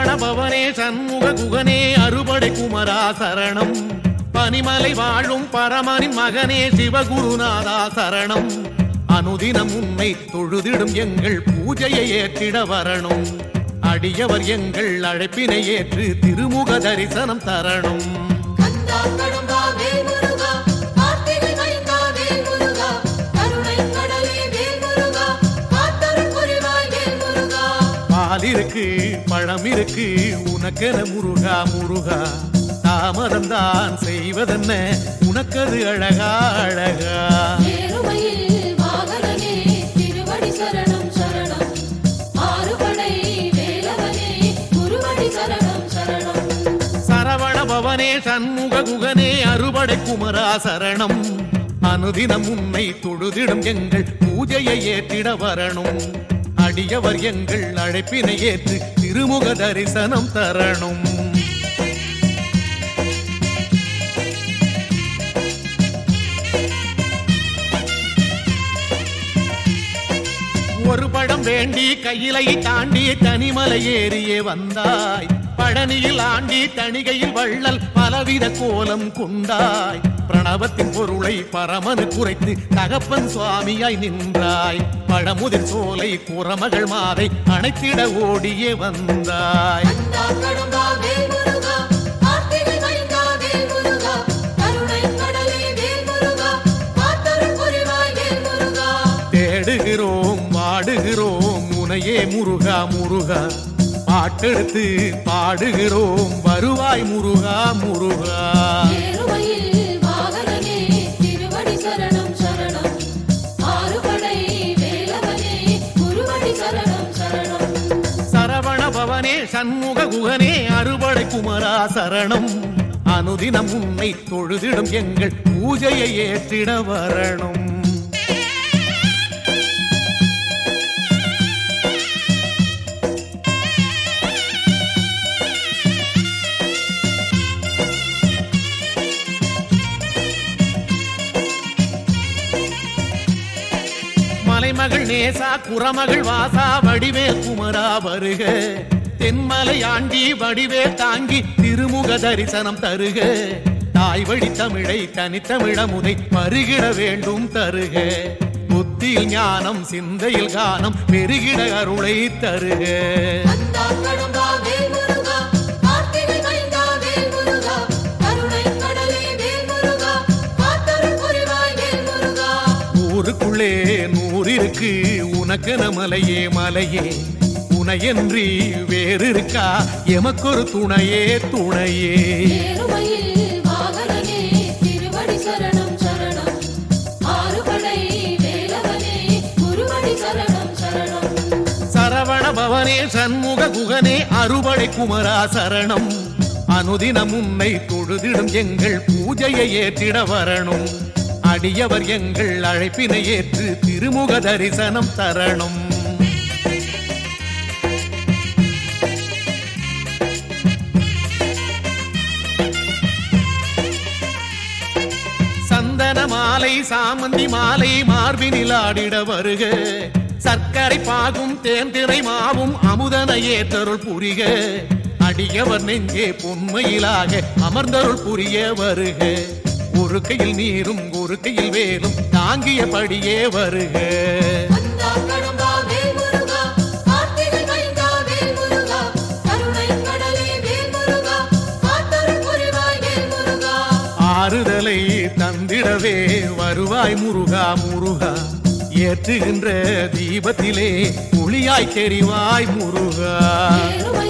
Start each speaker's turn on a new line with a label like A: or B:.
A: பவனே சண்முக குகனே அறுபடை குமரா சரணம் பனிமலை வாழும் பரமனின் மகனே சிவகுருநாதா சரணம் அனுதினம் உன்னை தொழுதிடும் எங்கள் பூஜையை ஏற்றிட வரணும் அடியவர் எங்கள் அழைப்பினை ஏற்று திருமுக தரிசனம் தரணும்
B: கந்தா கடம்பா வேல் முருகா கார்த்திகை மைந்தா வேல் முருகா கருணை கடலே வேல் முருகா காத்தருள் புரிவாய் வேல் முருகா
A: பால் இருக்கு பழம் இருக்கு உனக்கென முருகா முருகா தாமதம் தான் செய்வதென்ன உனக்கது அழகா அழகா
B: ஏறுமையில் வாகனனே திருவடி சரணம் சரணம் ஆறுபடை வேலவனே குருவடி சரணம் சரணம்
A: சரவண பவனே சண்முக குகனே அறுபடை குமரா சரணம் அனுதினம் உன்னை தொழுதிடும் எங்கள் பூஜையை ஏற்றிட வரணும் அடியவர் எங்கள் அழைப்பினை ஏற்று திருமுக தரிசனம் தரணும் ஒரு படம் வேண்டி கையிலை தாண்டி தனிமலை ஏறியே வந்தாய் பழனியில் ஆண்டி தணிகையில் வள்ளல் பலவித கோலம் கொண்டாய் பிரணவத்தின் பொருளை பரமனு குறைத்து தகப்பன் சுவாமியாய் நின்றாய் பழமுதிர் சோலை குறமகள் மாதை அணைத்திட ஓடியே வந்தாய்
B: கந்தா கடம்பா வேல் முருகா கார்த்திகை மைந்தா வேல் முருகா கருணை கடலே வேல் முருகா காத்தருள் புரிவாய் வேல் முருகா
A: தேடுகிறோம் வாடுகிறோம் உனையே முருகா முருகா பாட்டெடுத்து பாடுகிறோம் வருவாய் முருகா முருகா
B: ஏறுமையில் வாகனனே திருவடி சரணம் சரணம் ஆறுபடை வேலவனே குருவடி சரணம் சரணம்
A: சரவண பவனே சண்முக குகனே அறுபடை குமரா சரணம் அனுதினம் உன்னை தொழுதிடும் எங்கள் பூஜையை ஏற்றிட வரணும் மலைமகள் நேசா குறமகள் வாசா வடிவேல் குமரா வருக தென்மலை ஆண்டி வடிவேல் தாங்கி திருமுக தரிசனம் தருக தாய் வழி தமிழை தனித்தமிழமுதை பருகிட வேண்டும் தருக புத்தியில் ஞானம் சிந்தையில் கானம் பெருகிட அருளை தருக
B: கந்தா கடம்பா வேல் முருகா கார்த்திகை மைந்தா வேல் முருகா கருணை கடலே வேல் முருகா காத்தருள் புரிவாய் வேல் முருகா
A: ஊருக்குள்ளே நூறு இருக்கு உனக்கென மலையே மலையே உனையன்றி வேறு இருக்கா எமக்கொரு துணையே துணையே
B: ஏறுமையில் வாகனனே திருவடி சரணம் சரணம் ஆறுபடை வேலவனே குருவடி சரணம் சரணம்
A: சரவண பவனே சண்முக குகனே அறுபடை குமரா சரணம் அனுதினம் உன்னை தொழுதிடும் எங்கள் பூஜையை ஏற்றிட வரணும் அடியவர் எங்கள் அழைப்பினை ஏற்று திருமுக தரிசனம் தரணும் சந்தன மாலை சாமந்தி மாலை மார்பினில் ஆடிட வருக சர்க்கரை பாகும் தேன்திரை மாவும் அமுதன ஏற்றருள் புரிக அடியவர் நெஞ்சே பொன்மையிலாக அமர்ந்தருள் புரிய வருக ஒரு கையில் நீரும் ஒரு கையில் வேலும் தாங்கியபடியே வருக
B: கந்தா கடம்பா வேல் முருகா கார்த்திகை மைந்தா வேல் முருகா கருணை கடலே வேல் முருகா காத்தருள் புரிவாய் வேல் முருகா
A: ஆறுதலை தந்திடவே வருவாய் முருகா முருகா ஏற்றுகின்ற தீபத்திலே ஒளியாய் தெரிவாய் முருகா
B: ஏறுமையில்